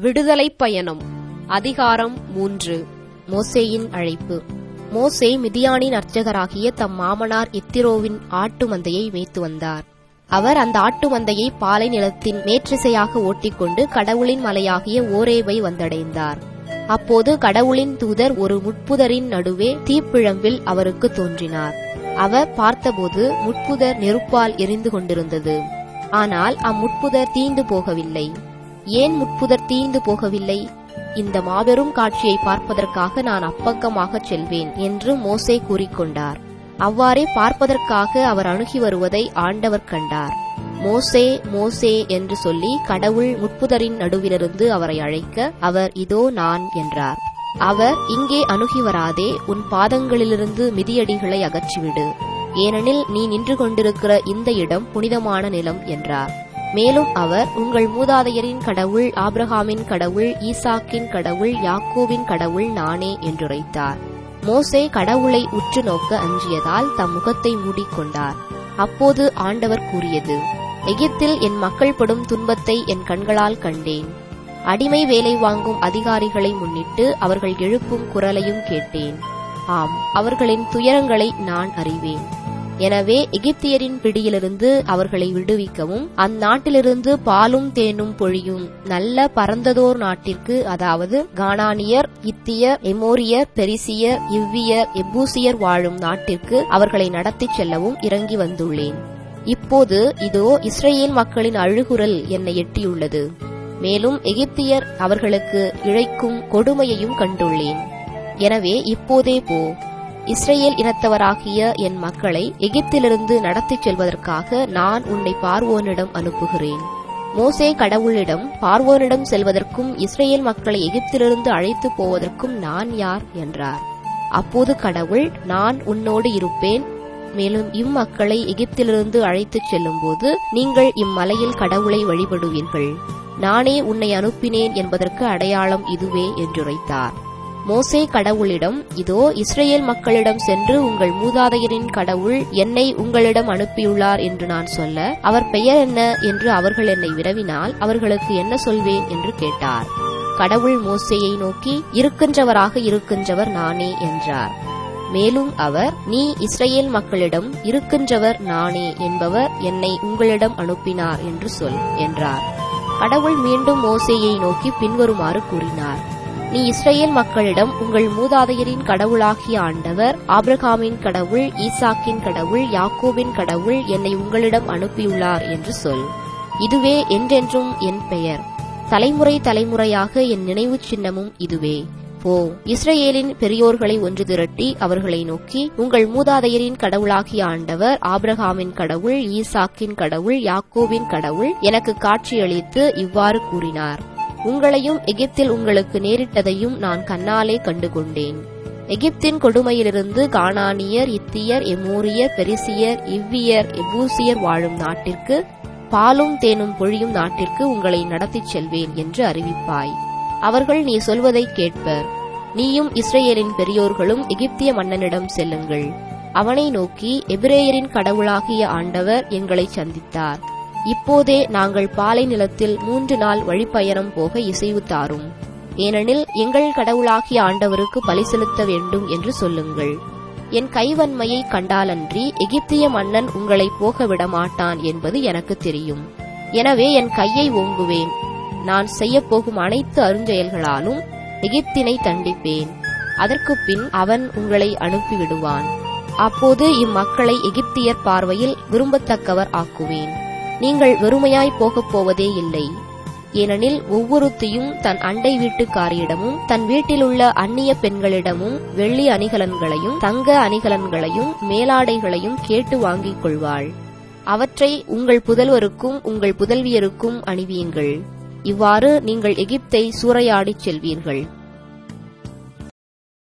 விடுதலைப் பயணம் அதிகாரம் மூன்று மோசேயின் அழைப்பு மோசே மிதியானின் அர்ச்சகராகிய தம் மாமனார் எத்திரோவின் ஆட்டு மந்தையை மேய்த்து வந்தார் அவர் அந்த ஆட்டு மந்தையை பாலை நிலத்தின் மேற்றிசையாக ஓட்டிக்கொண்டு கடவுளின் மலையாகிய ஓரேவை வந்தடைந்தார் அப்போது கடவுளின் தூதர் ஒரு முட்புதரின் நடுவே தீப்பிழம்பில் அவருக்கு தோன்றினார் அவர் பார்த்தபோது முட்புதர் நெருப்பால் எரிந்து கொண்டிருந்தது ஆனால் அம்முட்புதர் தீந்து போகவில்லை ஏன் முட்புதர் தீந்து போகவில்லை இந்த மாபெரும் காட்சியை பார்ப்பதற்காக நான் அப்பக்கமாகச் செல்வேன் என்று மோசே கூறிக்கொண்டார் அவ்வாறே பார்ப்பதற்காக அவர் அணுகி வருவதை ஆண்டவர் கண்டார் மோசே மோசே என்று சொல்லி கடவுள் முட்புதரின் நடுவிலிருந்து அவரை அழைக்க அவர் இதோ நான் என்றார் அவர் இங்கே அணுகி வராதே உன் பாதங்களிலிருந்து மிதியடிகளை அகற்றிவிடு ஏனெனில் நீ நின்று கொண்டிருக்கிற இந்த இடம் புனிதமான நிலம் என்றார் மேலும் அவர் உங்கள் மூதாதையரின் கடவுள் ஆபிரகாமின் கடவுள் ஈசாக்கின் கடவுள் யாக்கோவின் கடவுள் நானே என்றுரைத்தார் மோசே கடவுளை உற்று நோக்க அஞ்சியதால் தம் முகத்தை மூடிக்கொண்டார் அப்போது ஆண்டவர் கூறியது எகிப்தில் என் மக்கள் படும் துன்பத்தை என் கண்களால் கண்டேன் அடிமை வேலை வாங்கும் அதிகாரிகளை முன்னிட்டு அவர்கள் எழுப்பும் குரலையும் கேட்டேன் ஆம் அவர்களின் துயரங்களை நான் அறிவேன் எனவே எகிப்தியரின் பிடியிலிருந்து அவர்களை விடுவிக்கவும் அந்நாட்டிலிருந்து பாலும் தேனும் பொழியும் நல்ல பரந்ததோர் நாட்டிற்கு அதாவது கானானியர் இத்தியர் எமோரியர் பெரிசியர் இவ்வியர் எபூசியர் வாழும் நாட்டிற்கு அவர்களை நடத்திச் செல்லவும் இறங்கி வந்துள்ளேன் இப்போது இதோ இஸ்ரேல் மக்களின் அழுகுரல் என்னை எட்டியுள்ளது மேலும் எகிப்தியர் அவர்களுக்கு இழைக்கும் கொடுமையையும் கண்டுள்ளேன் எனவே இப்போதே போ இஸ்ரேல் இனத்தவராகிய என் மக்களை எகிப்திலிருந்து நடத்திச் செல்வதற்காக நான் உன்னை பார்வோனிடம் அனுப்புகிறேன் மோசே கடவுளிடம் பார்வோனிடம் செல்வதற்கும் இஸ்ரேல் மக்களை எகிப்திலிருந்து அழைத்து போவதற்கும் நான் யார் என்றார் அப்போது கடவுள் நான் உன்னோடு இருப்பேன் மேலும் இம்மக்களை எகிப்திலிருந்து அழைத்துச் செல்லும்போது நீங்கள் இம்மலையில் கடவுளை வழிபடுவீர்கள் நானே உன்னை அனுப்பினேன் என்பதற்கு அடையாளம் இதுவே என்றுரைத்தார் மோசே கடவுளிடம் இதோ இஸ்ரேல் மக்களிடம் சென்று உங்கள் மூதாதையரின் கடவுள் என்னை உங்களிடம் அனுப்பியுள்ளார் என்று நான் சொல்ல அவர் பெயர் என்ன என்று அவர்கள் என்னை விரவினால் அவர்களுக்கு என்ன சொல்வேன் என்று கேட்டார் கடவுள் மோசேயை நோக்கி இருக்கின்றவராக இருக்கின்றவர் நானே என்றார் மேலும் அவர் நீ இஸ்ரேல் மக்களிடம் இருக்கின்றவர் நானே என்பவர் என்னை உங்களிடம் அனுப்பினார் என்று சொல் என்றார் கடவுள் மீண்டும் மோசேயை நோக்கி பின்வருமாறு கூறினார் நீ இஸ்ரேல் மக்களிடம் உங்கள் மூதாதையரின் கடவுளாகிய ஆண்டவர் ஆபிரகாமின் கடவுள் ஈசாக்கின் கடவுள் யாக்கோவின் கடவுள் என்னை உங்களிடம் அனுப்பியுள்ளார் என்று சொல் இதுவே என்றென்றும் என் பெயர் தலைமுறை தலைமுறையாக என் நினைவு சின்னமும் இதுவே போ இஸ்ரேலின் பெரியோர்களை ஒன்று திரட்டி அவர்களை நோக்கி உங்கள் மூதாதையரின் கடவுளாகிய ஆண்டவர் ஆபிரகாமின் கடவுள் ஈசாக்கின் கடவுள் யாக்கோவின் கடவுள் எனக்கு காட்சியளித்து இவ்வாறு கூறினார் உங்களையும் எகிப்தில் உங்களுக்கு நேரிட்டதையும் நான் கண்ணாலே கண்டுகொண்டேன் எகிப்தின் கொடுமையிலிருந்து கானானியர் இத்தியர் எமோரியர் பெரிசியர் இவ்வியர் எபூசியர் வாழும் நாட்டிற்கு பாலும் தேனும் பொழியும் நாட்டிற்கு உங்களை நடத்திச் செல்வேன் என்று அறிவிப்பாய் அவர்கள் நீ சொல்வதை கேட்பர் நீயும் இஸ்ரேலின் பெரியோர்களும் எகிப்திய மன்னனிடம் செல்லுங்கள் அவனை நோக்கி எபிரேயரின் கடவுளாகிய ஆண்டவர் எங்களை சந்தித்தார் இப்போதே நாங்கள் பாலை நிலத்தில் மூன்று நாள் வழிப்பயணம் போக இசைவு தாரும் ஏனெனில் எங்கள் கடவுளாகிய ஆண்டவருக்கு பலி செலுத்த வேண்டும் என்று சொல்லுங்கள் என் கைவன்மையை கண்டாலன்றி எகிப்திய மன்னன் உங்களை போக விடமாட்டான் என்பது எனக்கு தெரியும் எனவே என் கையை ஓங்குவேன் நான் செய்யப்போகும் அனைத்து அருஞ்செயல்களாலும் எகிப்தினை தண்டிப்பேன் அதற்கு பின் அவன் உங்களை அனுப்பிவிடுவான் அப்போது இம்மக்களை எகிப்தியர் பார்வையில் விரும்பத்தக்கவர் ஆக்குவேன் நீங்கள் வெறுமையாய் போகப் போவதே இல்லை ஏனெனில் ஒவ்வொருத்தியும் தன் அண்டை வீட்டுக்காரியிடமும் தன் வீட்டிலுள்ள அந்நிய பெண்களிடமும் வெள்ளி அணிகலன்களையும் தங்க அணிகலன்களையும் மேலாடைகளையும் கேட்டு வாங்கிக் கொள்வாள் அவற்றை உங்கள் புதல்வருக்கும் உங்கள் புதல்வியருக்கும் அணிவியுங்கள் இவ்வாறு நீங்கள் எகிப்தை சூறையாடிச் செல்வீர்கள்